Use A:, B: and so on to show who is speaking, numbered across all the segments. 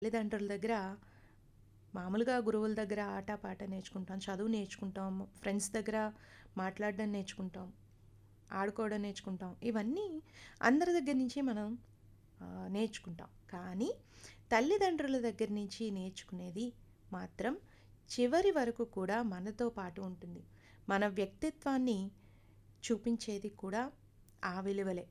A: తల్లిదండ్రుల దగ్గర మామూలుగా గురువుల దగ్గర ఆట పాట నేర్చుకుంటాం చదువు నేర్చుకుంటాం ఫ్రెండ్స్ దగ్గర మాట్లాడడం నేర్చుకుంటాం ఆడుకోవడం నేర్చుకుంటాం ఇవన్నీ అందరి దగ్గర నుంచి మనం ఆ, నేర్చుకుంటాం కానీ తల్లిదండ్రుల దగ్గర నుంచి నేర్చుకునేది మాత్రం చివరి వరకు కూడా మనతో పాటు ఉంటుంది మన వ్యక్తిత్వాన్ని చూపించేది కూడా ఆ విలువలే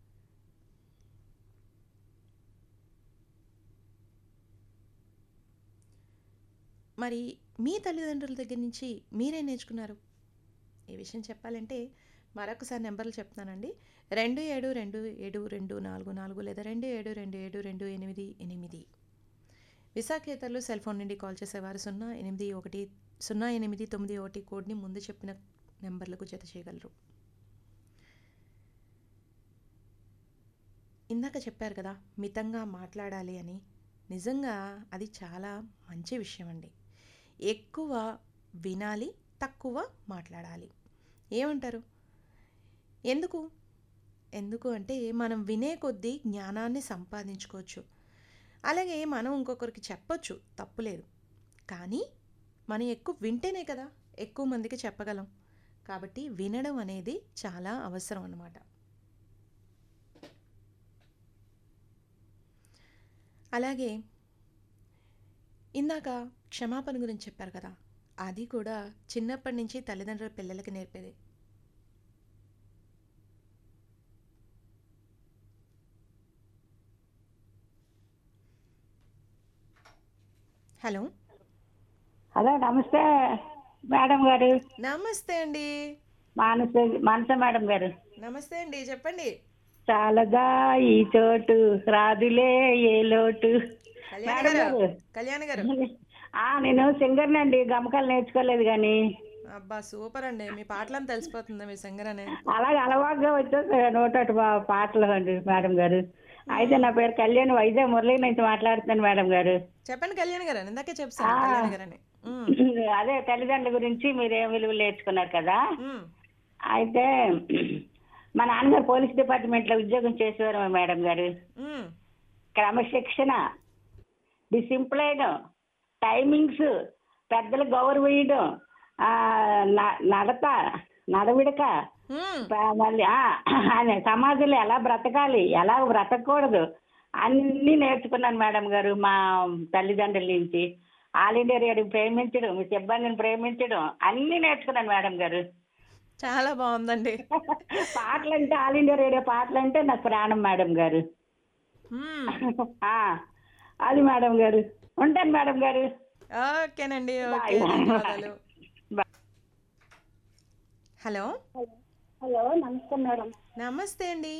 A: మరి మీ తల్లిదండ్రుల దగ్గర నుంచి మీరేం నేర్చుకున్నారు ఈ విషయం చెప్పాలంటే మరొకసారి నెంబర్లు చెప్తానండి రెండు ఏడు రెండు ఏడు రెండు నాలుగు నాలుగు లేదా రెండు ఏడు రెండు ఏడు రెండు ఎనిమిది ఎనిమిది విశాఖేతరులు సెల్ ఫోన్ నుండి కాల్ చేసేవారు సున్నా ఎనిమిది ఒకటి సున్నా ఎనిమిది తొమ్మిది ఒకటి కోడ్ని ముందు చెప్పిన నెంబర్లకు జత చేయగలరు ఇందాక చెప్పారు కదా మితంగా మాట్లాడాలి అని నిజంగా అది చాలా మంచి విషయం అండి ఎక్కువ వినాలి తక్కువ మాట్లాడాలి ఏమంటారు ఎందుకు ఎందుకు అంటే మనం వినే కొద్దీ జ్ఞానాన్ని సంపాదించుకోవచ్చు అలాగే మనం ఇంకొకరికి చెప్పొచ్చు తప్పులేదు కానీ మనం ఎక్కువ వింటేనే కదా ఎక్కువ మందికి చెప్పగలం కాబట్టి వినడం అనేది చాలా అవసరం అన్నమాట అలాగే ఇందాక క్షమాపణ గురించి చెప్పారు కదా అది కూడా చిన్నప్పటి నుంచి తల్లిదండ్రుల పిల్లలకి నేర్పేది హలో
B: హలో నమస్తే మేడం గారు
A: నమస్తే అండి
B: మానస మానస మేడం గారు
A: నమస్తే అండి చెప్పండి
B: చాలదా ఈ చోటు రాదులే ఏ లోటు
A: కళ్యాణ్
B: మేడం
A: గారు
B: గారు
A: కళ్యాణ్ గారు
B: ఆ నేను సింగర్ నండి గమకాలు నేర్చుకోలేదు కానీ
A: అబ్బా సూపర్ అండి మీ పాటలను తెలిసిపోతుంది మీ సింగర్ అనే
B: అలాగే అలవాటుగా వచ్చేస్తాయి నూటటి పా- పాటలు అండి మేడం గారు అయితే నా పేరు కళ్యాణ్ వైజాగ్ మురళి నుంచి మాట్లాడుతున్నాను మేడం గారు
A: చెప్పండి కళ్యాణ్ గారు ఇందాకే చెప్తాను కళ్యాణ్ గారు అని ఉమ్,
B: అదే తల్లిదండ్రుల గురించి మీరు ఏం విలువలు నేర్చుకున్నారు కదా
A: ఉమ్,
B: అయితే మా నాన్నగారు పోలీస్ డిపార్ట్మెంట్ లో ఉద్యోగం చేసేవారు మేడం గారు
A: ఉమ్,
B: క్రమశిక్షణ డిసిప్లైన్ టైమింగ్స్ పెద్దలు గౌరవీయడం ఆ, న- నడత నడవిడక
A: ఉమ్.
B: ప- మళ్ళీ ఆ, అదే సమాజంలో ఎలా బ్రతకాలి ఎలా బ్రతకూడదు అన్నీ నేర్చుకున్నాను మేడం గారు మా తల్లిదండ్రుల నుంచి ఆల్ ఇండియా రేడియో ప్రేమించడం మీ సిబ్బందిని ప్రేమించడం అన్నీ నేర్చుకున్నాను మేడం గారు
A: చాలా బాగుందండి
B: పాటలు అంటే ఆల్ ఇండియా రేడియో పాటలు అంటే నాకు ప్రాణం మేడం గారు
A: ఉమ్,
B: ఆ, అది మేడం గారు ఉంటాను మేడం గారు
A: ఓకేనండి ఓకే
B: Bye.
A: ధన్యవాదాలు
B: Bye.
A: హలో
B: హలో నమస్తే మేడం
A: నమస్తే అండి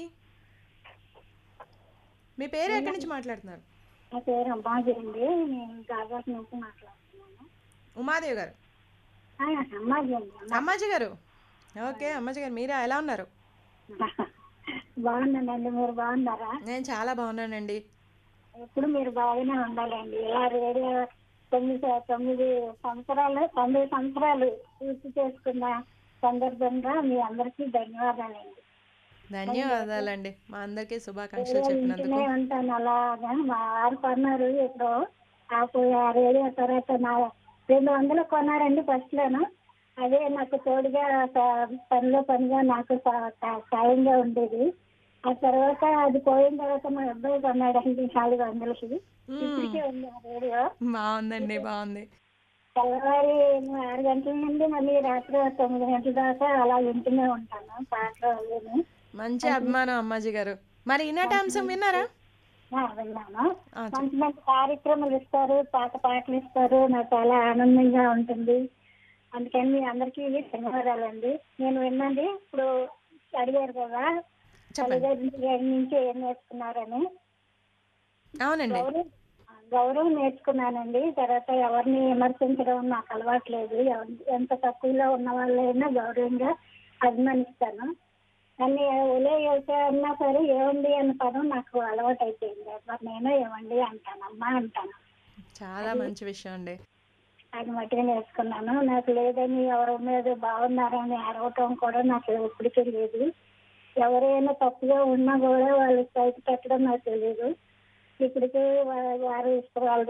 A: మీ పేరు ఎక్కడి నుంచి మాట్లాడుతున్నారు
B: నా పేరు అమ్మాజీ అండి నేను గాజాట్ నుంచి మాట్లాడుతున్నాను
A: ఉమాదేవి గారు
B: అమ్మాజీ అండి
A: అమ్మాజీ గారు ఓకే అమ్మాజీ గారు మీరా ఎలా ఉన్నారు
B: బాగున్నానండి మీరు బాగున్నారా
A: నేను చాలా బాగున్నానండి
B: ఎప్పుడు మీరు బాగానే ఉండాలండి ఇలా రేడియో తొమ్మిది స- తొమ్మిది సంవత్సరాలు తొమ్మిది సంవత్సరాలు పూర్తి చేసుకున్న సందర్భంగా మీ అందరికీ ధన్యవాదాలండి
A: ధన్యవాదాలండి మా అందరికీ శుభాకాంక్షలు చెప్పినందుకు
B: వింటూనే ఉంటాను అలాగా మా వారు కొన్నారు ఇప్పుడు నాకు ఆ రేడియో తర్వాత నా రెండు వందలు కొన్నారండి ఫస్ట్ లోను అదే నాకు తోడుగా స- పనిలో పనిగా నాకు స- స- సాయంగా ఉండేది ఆ తర్వాత అది పోయిన తర్వాత మా అబ్బాయి కొన్నాడండి నాలుగు వందలకి
A: మ్మ్.
B: ఇప్పటికే ఉంది ఆ రేడియో
A: బాగుందండి బాగుంది
B: తెల్లవారి ఆరు గంటల నుండి మళ్ళీ రాత్రి తొమ్మిది గంటల దాకా అలా వింటూనే ఉంటాను పాటలు అవిని
A: మంచి అభిమానం అమ్మాజీ గారు మరి ఈనాటి అంశం విన్నారా
B: ఆ, విన్నాను
A: ఆ, చెప్ప-
B: మంచి మంచి కార్యక్రమాలు ఇస్తారు పాత పాటలు ఇస్తారు నాకు చాలా ఆనందంగా ఉంటుంది అందుకని మీ అందరికీ ధన్యవాదాలండి నేను విన్నాండి ఇప్పుడు అడిగారు కదా
A: చెప్పండి
B: తల్లిదండ్రుల దగ్గర నుంచి ఏం నేర్చుకున్నారని
A: అవునండి
B: గౌరవం గౌరవం నేర్చుకున్నానండి తర్వాత ఎవరిని విమర్శించడం నాకు అలవాట్లేదు ఎవ- ఎంత తక్కువలో ఉన్న వాళ్ళైనా గౌరవంగా అభిమానిస్తాను కానీ ఒలే యోసే అన్నా సరే ఏమండి అన్న పదం నాకు అలవాటు అయిపోయింది మరి నేను ఏమండి అంటాను అమ్మా అంటాను
A: చాలా మంచి విషయం అండి
B: అది మట్టిగా నేర్చుకున్నాను నాకు లేదని ఎవరి మీద బాగున్నారని అరవటం కూడా నాకు ఇప్పటికీ లేదు ఎవరైనా తప్పుగా ఉన్నా కూడా వాళ్ళకి బయట పెట్టడం నాకు తెలియదు ఇప్పటికీ వా- వారు వాళ్ళ